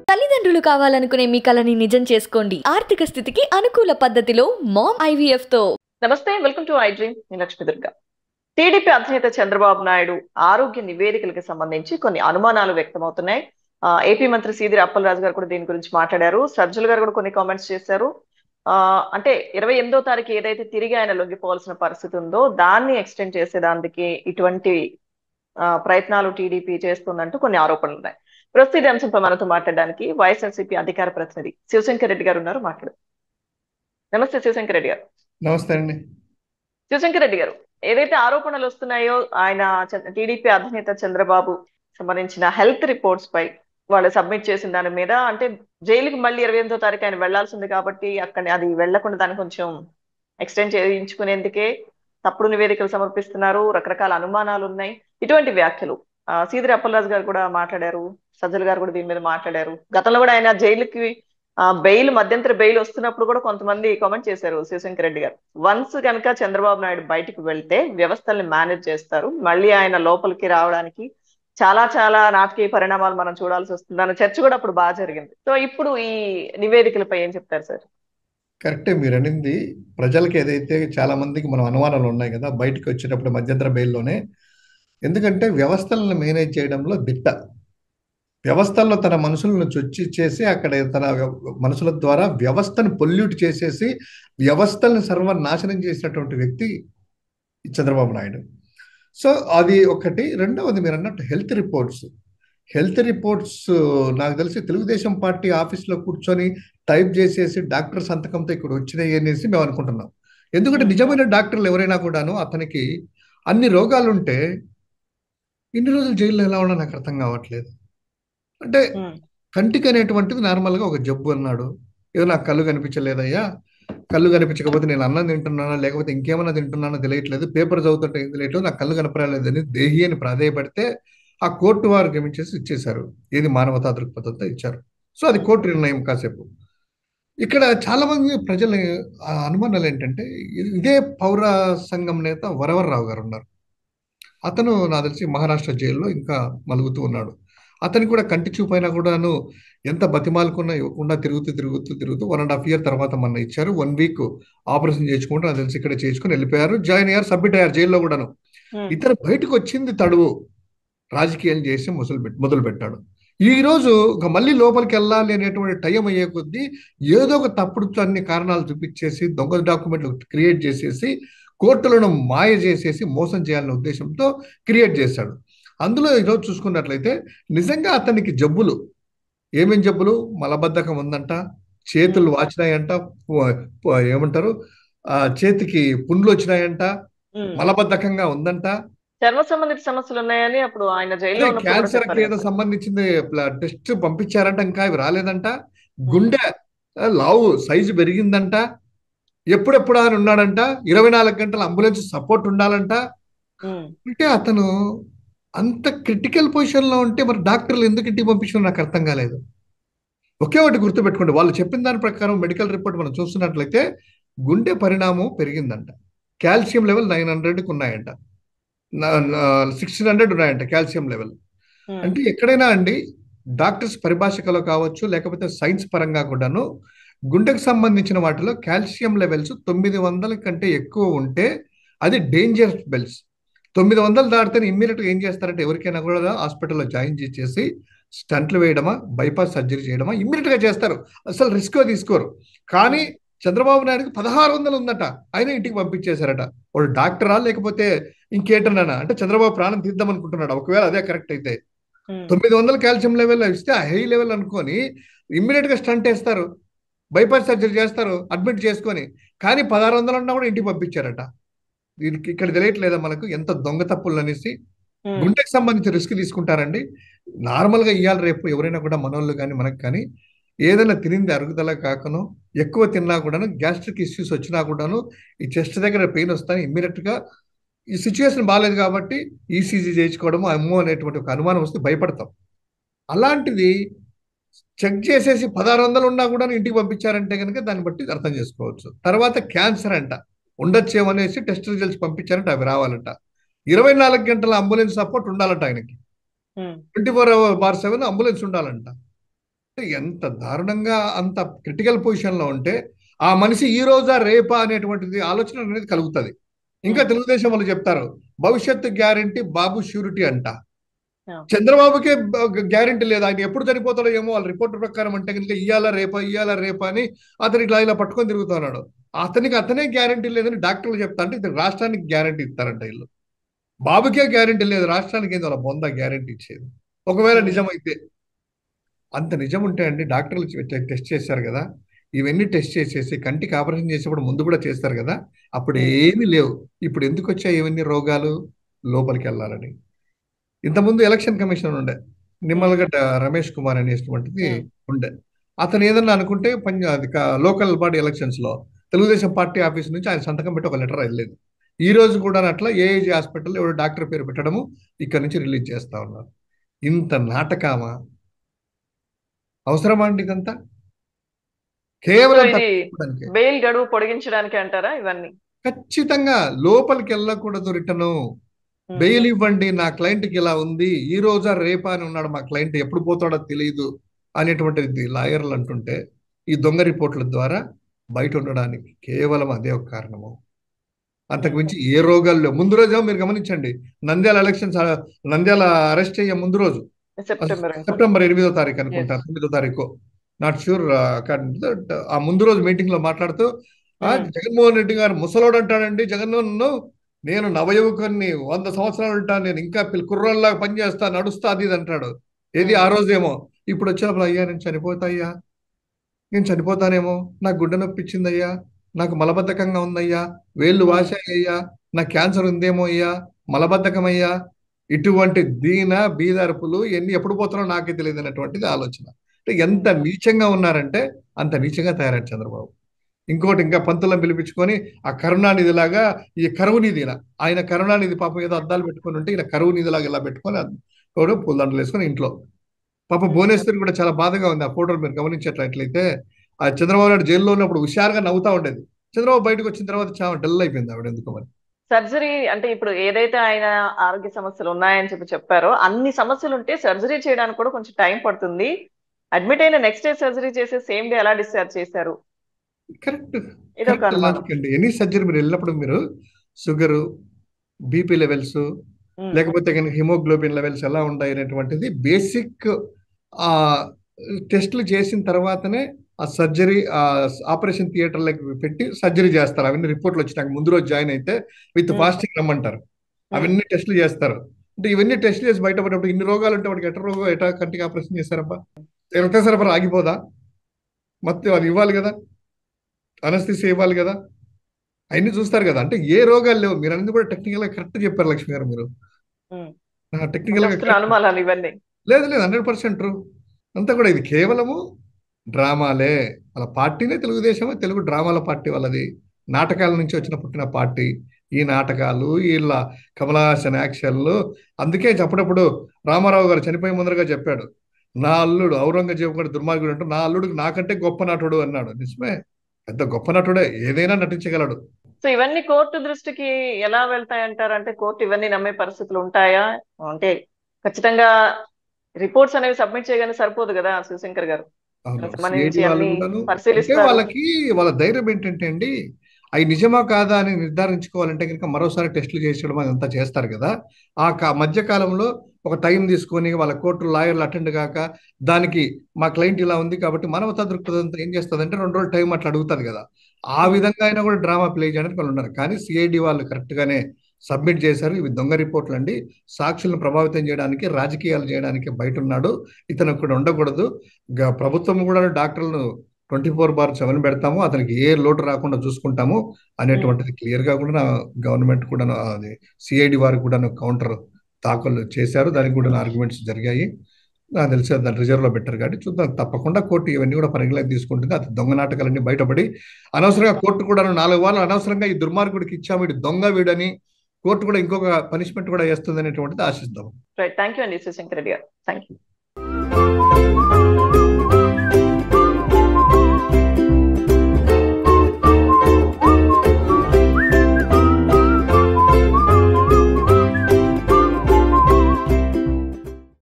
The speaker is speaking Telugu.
తల్లిదండ్రులు కావాలనుకునే మీ కలని నిజం చేసుకోండి ఆర్థిక స్థితికి అనుకూల పద్ధతిలో మామ్ ఐవీఎఫ్ తో నమస్తే వెల్కమ్ టు ఐ డ్రీమ్ నేను లక్ష్మి దుర్గా టీడీపీ అధినేత చంద్రబాబు నాయుడు ఆరోగ్య నివేదికలకు సంబంధించి కొన్ని అనుమానాలు వ్యక్తమవుతున్నాయి ఆ, ఏపీ మంత్రి సీదిరి అప్పలరాజు గారు కూడా దీని గురించి మాట్లాడారు సజ్జల్ గారు కూడా కొన్ని కామెంట్స్ చేశారు ఆ, అంటే ఇరవై ఎనిమిదో తారీఖు ఏదైతే తిరిగి ఆయన లొంగిపోవాల్సిన పరిస్థితి ఉందో దాన్ని ఎక్స్టెండ్ చేసేదానికి ఇటువంటి ఆ, ప్రయత్నాలు టీడీపీ చేస్తుందంటూ కొన్ని ఆరోపణలు ఉన్నాయి ప్రస్తుత ఈ అంశంపై మనతో మాట్లాడడానికి వైఎస్ఆర్సీపీ అధికార ప్రతినిధి శివశంకర్ రెడ్డి గారు ఉన్నారు మాట్లాడు నమస్తే శివశంకర్ రెడ్డి గారు నమస్తే అండి శివశంకర్ రెడ్డి గారు ఏదైతే ఆరోపణలు వస్తున్నాయో ఆయన టీడీపీ అధినేత చంద్రబాబు సంబంధించిన హెల్త్ రిపోర్ట్స్ పై వాళ్ళు సబ్మిట్ చేసిన దాని మీద అంటే జైలుకి మళ్ళీ ఇరవై ఎనిమిదో తారీఖు ఆయన వెళ్లాల్సింది కాబట్టి అక్కడ అది వెళ్లకుండా దాన్ని కొంచెం ఎక్స్టెండ్ చేయించుకునేందుకే తప్పుడు నివేదికలు సమర్పిస్తున్నారు రకరకాల అనుమానాలు ఉన్నాయి ఇటువంటి వ్యాఖ్యలు ఆ, సీదిరి అప్పలరాజు గారు కూడా మాట్లాడారు సజ్జల గారు కూడా దీని మీద మాట్లాడారు గతంలో కూడా ఆయన జైలుకి బెయిల్ మధ్యంతర బెయిల్ వస్తున్నప్పుడు కూడా కొంతమంది కామెంట్ చేశారు శివశంకర్ రెడ్డి గారు వన్స్ కనుక చంద్రబాబు నాయుడు బయటికి వెళ్తే వ్యవస్థల్ని మేనేజ్ చేస్తారు మళ్ళీ ఆయన లోపలికి రావడానికి చాలా చాలా నాటకీయ పరిణామాలు మనం చూడాల్సి వస్తుంది అన్న చర్చ కూడా అప్పుడు బాగా జరిగింది సో ఇప్పుడు ఈ నివేదికలపై ఏం చెప్తారు సార్ కరెక్టే మీరు అనింది ప్రజలకు ఏదైతే చాలా మందికి మనం అనుమానాలు ఉన్నాయి కదా బయటకు వచ్చేటప్పుడు మధ్యంతర బెయిల్లోనే ఎందుకంటే వ్యవస్థలను మేనేజ్ చేయడంలో దిట్ట వ్యవస్థల్లో తన మనుషులను చొచ్చి చేసి అక్కడ తన మనుషుల ద్వారా వ్యవస్థను పొల్యూట్ చేసేసి వ్యవస్థలను సర్వనాశనం చేసినటువంటి వ్యక్తి ఈ చంద్రబాబు నాయుడు సో అది ఒకటి రెండవది మీరు అన్నట్టు హెల్త్ రిపోర్ట్స్ హెల్త్ రిపోర్ట్స్ నాకు తెలిసి తెలుగుదేశం పార్టీ ఆఫీస్లో కూర్చొని టైప్ చేసేసి డాక్టర్ సంతకంతో ఇక్కడ వచ్చినాయి అనేసి మేము అనుకుంటున్నాం ఎందుకంటే నిజమైన డాక్టర్లు ఎవరైనా కూడాను అతనికి అన్ని రోగాలు ఉంటే ఇన్ని రోజులు జైల్లో ఎలా ఉన్నా నాకు అర్థం కావట్లేదు అంటే కంటికి అనేటువంటిది నార్మల్గా ఒక జబ్బు అన్నాడు ఏదో నాకు కళ్ళు కనిపించలేదయ్యా కళ్ళు కనిపించకపోతే నేను అన్నం తింటున్నానా లేకపోతే ఇంకేమైనా తింటున్నానో తెలియట్లేదు పేపర్ చదువుతుంటే ఏం తెలియట్లేదు నాకు కళ్ళు కనపరాలేదని దేహి అని ప్రాధేయపడితే ఆ కోర్టు వారు గమనించేసి ఇచ్చేశారు ఏది మానవతా దృక్పథంతో ఇచ్చారు సో అది కోర్టు నిర్ణయం కాసేపు ఇక్కడ చాలా మంది ప్రజల ఆ అనుమానాలు ఏంటంటే ఇది- ఇదే పౌర సంఘం నేత వరవర్రావు గారు ఉన్నారు అతను నాకు తెలిసి మహారాష్ట్ర జైల్లో ఇంకా మలుగుతూ ఉన్నాడు అతనికి కూడా కంటి చూపైనా కూడాను ఎంత బతిమాలకున్నా ఇవ్వకుండా తిరుగుతూ తిరుగుతూ తిరుగుతూ వన్ అండ్ హాఫ్ ఇయర్ తర్వాత మొన్న ఇచ్చారు వన్ వీక్ ఆపరేషన్ చేసుకుంటూ నాకు తెలిసి ఇక్కడ చేసుకుని వెళ్ళిపోయారు జాయిన్ అయ్యారు సబ్మిట్ అయ్యారు జైల్లో కూడాను ఇతను బయటకు వచ్చింది తడువు రాజకీయాలు చేసి మొదలు పెట్ మొదలు పెట్టాడు ఈ రోజు ఇక మళ్ళీ లోపలికి వెళ్ళాలి అనేటువంటి టైం అయ్యే కొద్దీ ఏదో ఒక తప్పుడు అన్ని కారణాలు చూపించేసి దొంగ డాక్యుమెంట్లు క్రియేట్ చేసేసి కోర్టులను మాయ చేసేసి మోసం చేయాలనే ఉద్దేశంతో క్రియేట్ చేశాడు అందులో ఈరోజు చూసుకున్నట్లయితే నిజంగా అతనికి జబ్బులు ఏమేం జబ్బులు మలబద్ధకం ఉందంట చేతులు వాచినాయంట పు- పు- ఏమంటారు ఆ చేతికి పుండ్లు వచ్చినాయంట మలబద్ధకంగా ఉందంట చర్మ సంబంధిత సమస్యలు ఉన్నాయని అప్పుడు ఆయన జైల్లో ఉన్నప్పుడు కూడా క్యాన్సర్ కి చెప్పారు ఏదో కదా. సంబంధించింది టెస్ట్ పంపించారంట ఇంకా అవి రాలేదంట గుండె ఆ, లావు సైజు పెరిగిందంట ఎప్పుడెప్పుడు ఆయన ఉన్నాడంట ఇరవై నాలుగు గంటల అంబులెన్స్ సపోర్ట్ ఉండాలంట ఉమ్, అంటే అతను అంత క్రిటికల్ పొజిషన్ లో ఉంటే మరి డాక్టర్లు ఎందుకు ఇంటికి పంపించారో నాకు అర్థం కాలేదు ఒకే ఒకటి గుర్తుపెట్టుకోండి వాళ్ళు చెప్పిన దాని ప్రకారం మెడికల్ రిపోర్ట్ మనం చూస్తున్నట్లయితే గుండె పరిణామం పెరిగిందంట కాల్షియం లెవెల్ నైన్ హండ్రెడ్కి ఉన్నాయంట సిక్స్టీన్ హండ్రెడ్ ఉన్నాయంట కాల్షియం లెవెల్ ఉమ్, అంటే ఎక్కడైనా అండి డాక్టర్స్ పరిభాషకలో కావచ్చు లేకపోతే సైన్స్ పరంగా కూడాను గుండెకు సంబంధించిన వాటిలో కాల్షియం లెవెల్స్ తొమ్మిది వందల కంటే ఎక్కువ ఉంటే అది డేంజర్ బెల్స్ తొమ్మిది వందలు దాటితే ఇమ్మీడియట్గా ఏం చేస్తారంటే ఎవరికైనా కూడా హాస్పిటల్లో జాయిన్ చేసేసి స్టంట్లు వేయడమా బైపాస్ సర్జరీ చేయడమా ఇమ్మీడియట్గా చేస్తారు అసలు రిస్క్ తీసుకోరు కానీ చంద్రబాబు నాయుడుకి పదహారు వందలు ఉందట ఆయన ఇంటికి పంపించేశారట వాడు డాక్టరా లేకపోతే ఇంకేటనా అంటే చంద్రబాబు ప్రాణం తీద్దాం అనుకుంటున్నాడు ఒకవేళ అదే కరెక్ట్ అయితే ఉమ్, తొమ్మిది వందల కాల్షియం లెవెల్ ఇస్తే ఆ హై లెవెల్ అనుకొని ఇమ్మీడియట్ గా స్టంట్ వేస్తారు బైపాస్ సర్జరీ చేస్తారు అడ్మిట్ చేసుకొని కానీ పదహారు వందలు ఉన్నా కూడా ఇంటికి పంపించారట దీనికి ఇక్కడ తెలియట్లేదా మనకు ఎంత దొంగ తప్పులు అనేసి ఉమ్, గుండెకి సంబంధించి రిస్క్ తీసుకుంటారండి నార్మల్ గా ఇవాళ రేపు ఎవరైనా కూడా మనోళ్ళు కానీ మనకు కానీ ఏదైనా తినింది అరుగుదల కాకను ఎక్కువ తిన్నా కూడాను గ్యాస్ట్రిక్ ఇష్యూస్ వచ్చినా కూడాను ఈ చెస్ట్ దగ్గర పెయిన్ వస్తాను ఇమ్మీడియట్ గా ఈ సిచ్యువేషన్ బాగాలేదు కాబట్టి ఈసీజీ చేయించుకోవడం అమ్మో అనేటువంటి ఒక అనుమానం వస్తే భయపడతాం అలాంటిది చెక్ చేసేసి పదహారు వందలు ఉన్నా కూడా ఇంటికి పంపించారంటే కనుక దాన్ని బట్టి అర్థం చేసుకోవచ్చు తర్వాత క్యాన్సర్ అంట ఉండొచ్చేమనేసి టెస్ట్ రిజల్ట్స్ పంపించారంటే అవి రావాలంట ఇరవై నాలుగు గంటల అంబులెన్స్ సపోర్ట్ ఉండాలంట ఆయనకి um, twenty four hour by seven ambulance ఉండాలంట ఎంత దారుణంగా అంత క్రిటికల్ పొజిషన్ లో ఉంటే ఆ మనిషి ఈ రోజా రేపా అనేటువంటిది ఆలోచన అనేది కలుగుతుంది ఇంకా తెలుగుదేశం వాళ్ళు చెప్తారు భవిష్యత్తు గ్యారంటీ బాబు షూరిటీ అంట Yeah. చంద్రబాబుకే గ్యారంటీ లేదు ఆయన ఎప్పుడు చనిపోతాడో ఏమో వాళ్ళ రిపోర్ట్ ప్రకారం అంటే కనుక ఇయ్యాల రేపా ఇయ్యాల రేపా అని అతను ఇట్లా ఇలా పట్టుకొని తిరుగుతున్నాడు అతనికి అతనే గ్యారంటీ లేదని డాక్టర్లు చెప్తా అంటే ఇది రాష్ట్రానికి గ్యారంటీ ఇస్తారంట వీళ్ళు బాబుకే గ్యారంటీ లేదు రాష్ట్రానికి ఏంది వాళ్ళ బొంద గ్యారంటీ ఇచ్చేది ఒకవేళ నిజమైతే అంత నిజం ఉంటే అండి డాక్టర్లు చె- టెస్ట్ చేశారు కదా ఇవన్నీ టెస్ట్ చేసేసి కంటికి ఆపరేషన్ చేసేప్పుడు ముందు కూడా చేస్తారు కదా అప్పుడు ఏమీ లేవు ఇప్పుడు ఎందుకు వచ్చాయి ఇవన్నీ రోగాలు లోపలికి వెళ్ళాలని ఇంతకుముందు ఎలక్షన్ కమిషన్ ఉండే నిమ్మలగడ్డ రమేష్ కుమార్ అనేటువంటిది Hmm. ఉండే అతను ఏదన్నా అనుకుంటే పంజా అది కా- లోకల్ బాడీ ఎలక్షన్స్ లో తెలుగుదేశం పార్టీ ఆఫీస్ నుంచి ఆయన సంతకం పెట్టి ఒక లెటర్ వెళ్ళలేదు ఈ రోజు కూడా అట్లా ఏఏజీ హాస్పిటల్ ఎవరు డాక్టర్ పేరు పెట్టడము ఇక్కడ నుంచి రిలీజ్ చేస్తా ఉన్నారు ఇంత నాటకమా అవసరమా అండి ఇదంతా సో కేవలం ఇది తప్పించుకోవడానికే. బెయిల్ గడువు పొడిగించడానికి అంటారా ఇవన్నీ ఖచ్చితంగా లోపలికి వెళ్ళకూడదు రిటర్ను ఉమ్. బెయిల్ ఇవ్వండి నా క్లయింట్కి ఇలా ఉంది ఈ రోజా రేపా అని ఉన్నాడు మా క్లయింట్ ఎప్పుడు పోతాడో తెలియదు అనేటువంటిది లాయర్లు అంటుంటే ఈ దొంగ రిపోర్ట్ల ద్వారా బయట ఉండడానికి కేవలం అదే ఒక కారణము అంతకు మించి ఏ రోగాలు లేవు ముందు రోజు మీరు గమనించండి నంద్యాల ఎలక్షన్స్ నంద్యాల అరెస్ట్ అయ్యే ముందు రోజు సెప్టెంబర్ అనుకుంటా. సెప్టెంబర్ ఎనిమిదో తారీఖు అనుకుంటా తొమ్మిదో తారీఖు నాట్ షూర్ ఆ ముందు రోజు మీటింగ్ లో మాట్లాడుతూ ఆ, Hmm. జగన్మోహన్ రెడ్డి గారు ముసలోడు అంటాడండి జగన్మోహన్ నేను నవయువకుని వంద సంవత్సరాలు ఉంటాను నేను ఇంకా పిల్ల కుర్రోళ్ళలాగా పనిచేస్తా నడుస్తా అది ఇది అంటాడు ఏది ఆ రోజేమో ఇప్పుడు వచ్చినప్పుడు అయ్యా నేను చనిపోతా అయ్యా నేను చనిపోతానేమో నాకు గుండె నొప్పి ఇచ్చిందయ్యా నాకు మలబద్ధకంగా ఉందయ్యా వేళ్ళు వాశాయ్యా నాకు క్యాన్సర్ ఉందేమో అయ్యా మలబద్ధకం అయ్యా ఇటువంటి దీన బీదర్పులు ఎన్ని ఎప్పుడు పోతారో నాకే తెలియదు అనేటువంటిది ఆలోచన అంటే ఎంత నీచంగా ఉన్నారంటే అంత నీచంగా తయారయ్యారు చంద్రబాబు ఇంకోటి ఇంకా పంతులను పిలిపించుకొని ఆ కరుణానిధి లాగా ఈ కరువునిధి ఇలా ఆయన కరుణానిధి పాపం ఏదో అద్దాలు పెట్టుకొని ఉంటే ఈయన కరువునిధి లాగా ఇలా పెట్టుకొని కూడా పూలదండలు వేసుకొని ఇంట్లో పాప భువనేశ్వరి కూడా చాలా బాధగా ఉంది ఆ ఫోటోలు మీరు గమనించేట్లయితే ఆ చంద్రబాబు నాయుడు జైల్లో ఉన్నప్పుడు హుషారుగా నవ్వుతా ఉండేది చంద్రబాబు బయటకు వచ్చిన తర్వాత చాలా డల్ అయిపోయింది ఆవిడ ఎందుకు మరి సర్జరీ అంటే ఇప్పుడు ఏదైతే ఆయన ఆరోగ్య సమస్యలు ఉన్నాయని చెప్పి చెప్పారో అన్ని సమస్యలు ఉంటే సర్జరీ చేయడానికి కూడా కొంచెం టైం పడుతుంది అడ్మిట్ అయిన నెక్స్ట్ డే సర్జరీ చేసి సేమ్ డే ఎలా డిశ్చార్జ్ చేశారు కరెక్ట్ ఇది ఒక అనుమానం లాజిక్ అండి ఎనీ సర్జరీ మీరు వెళ్ళినప్పుడు మీరు షుగర్ బీపీ లెవెల్స్ ఉమ్, లేకపోతే కనుక హిమోగ్లోబిన్ లెవెల్స్ ఎలా ఉంటాయి అనేటువంటిది బేసిక్ ఆ టెస్ట్లు చేసిన తర్వాతనే ఆ సర్జరీ ఆ ఆపరేషన్ థియేటర్లకు పెట్టి సర్జరీ చేస్తారు అవన్నీ రిపోర్ట్లు వచ్చినాక ముందు రోజు జాయిన్ అయితే విత్ Hmm. ఫాస్టింగ్ రమ్మంటారు అవన్నీ టెస్ట్లు చేస్తారు అంటే ఇవన్నీ టెస్ట్లు చేసి బయటపడినప్పుడు ఇన్ని రోగాలు ఉంటే వాడికి ఎట రోగం ఎట కంటికి ఆపరేషన్ చేస్తారబ్బా రక్త సరఫరా ఆగిపోదా మొత్తం అది ఇవ్వాలి కదా అనస్థిసి ఇవ్వాలి కదా అవన్నీ చూస్తారు కదా అంటే ఏ రోగాలు లేవు మీరు అనేది కూడా టెక్నికల్ గా కరెక్ట్ చెప్పారు లక్ష్మి గారు మీరు ఉమ్. టెక్నికల్ గా వస్తున్న correct. అనుమానాలు ఇవన్నీ లేదు లేదు హండ్రెడ్ పర్సెంట్ ట్రూ అంతా కూడా ఇది కేవలము డ్రామాలే వాళ్ళ పార్టీనే తెలుగుదేశమే తెలుగు డ్రామాల పార్టీ వాళ్ళది నాటకాల నుంచి వచ్చిన పుట్టిన పార్టీ ఈ నాటకాలు వీళ్ళ కమలాసన్ యాక్షన్లు అందుకే అప్పుడప్పుడు రామారావు గారు చనిపోయే ముందరగా చెప్పాడు నా అల్లుడు ఔరంగజేబు కూడా దుర్మార్గుడు అంటూ నా అల్లుడికి నాకంటే గొప్ప నటుడు అన్నాడు నిజమే పెద్ద గొప్ప నటుడే ఏదైనా నటించగలడు సో ఇవన్నీ కోర్టు దృష్టికి ఎలా వెళ్తాయంటారు అంటే కోర్టు ఇవన్నీ నమ్మే పరిస్థితులు ఉంటాయా అంటే ఖచ్చితంగా రిపోర్ట్స్ అనేవి సబ్మిట్ చేయగానే సరిపోదు కదా శివశంకర్ గారు అవును. దానికి సంబంధించి CID వాళ్ళు అన్ని కూడాను అంటే పరిశీలిస్తారు. వాళ్ళకి వాళ్ళ ధైర్యం ఏంటంటే అండి అవి నిజమా కాదా అని నిర్ధారించుకోవాలంటే కనుక మరోసారి టెస్టులు చేసేయడం అదంతా చేస్తారు కదా ఆ కా- మధ్య కాలంలో ఒక టైం తీసుకొని వాళ్ళ కోర్టు లాయర్లు అటెండ్ కాక దానికి మా క్లయింట్ ఇలా ఉంది కాబట్టి మానవతా దృక్పథంతో ఏం చేస్తుంది అంటే రెండు రోజులు టైం అట్లా అడుగుతుంది కదా ఆ విధంగా అయినా కూడా డ్రామా ప్లే చేయడానికి వాళ్ళు ఉన్నారు కానీ సిఐడి వాళ్ళు కరెక్ట్ గానే సబ్మిట్ చేశారు ఇవి దొంగ రిపోర్ట్లు అండి సాక్షులను ప్రభావితం చేయడానికి రాజకీయాలు చేయడానికి బయట ఉన్నాడు ఇతను ఇక్కడ ఉండకూడదు గ- ప్రభుత్వం కూడా డాక్టర్లను ట్వంటీ ఫోర్ బార్ సెవెన్ పెడతాము అతనికి ఏ లోటు రాకుండా చూసుకుంటాము అనేటువంటిది క్లియర్ గా కూడా గవర్నమెంట్ కూడా అది సిఐడి వారు కూడా కౌంటర్ దాఖలు చేశారు దానికి కూడా ఆర్గ్యుమెంట్స్ జరిగాయి నాకు తెలిసి దాన్ని రిజర్వ్ లో పెట్టారు కాబట్టి చూద్దాం తప్పకుండా కోర్టు ఇవన్నీ కూడా పరిగణలోకి తీసుకుంటుంది అది దొంగ నాటకాలన్నీ బయటపడి అనవసరంగా కోర్టు కూడా నాలుగు వారాలు అనవసరంగా ఈ దుర్మార్గుడికి ఇచ్చాము వీడు దొంగ వీడని కోర్టు కూడా ఇంకొక పనిష్మెంట్ కూడా వేస్తుంది అనేటువంటిది ఆశిద్దాం రైట్ థ్యాంక్ యూ అండి శివశంకర్ రెడ్డి గారు థ్యాంక్ యూ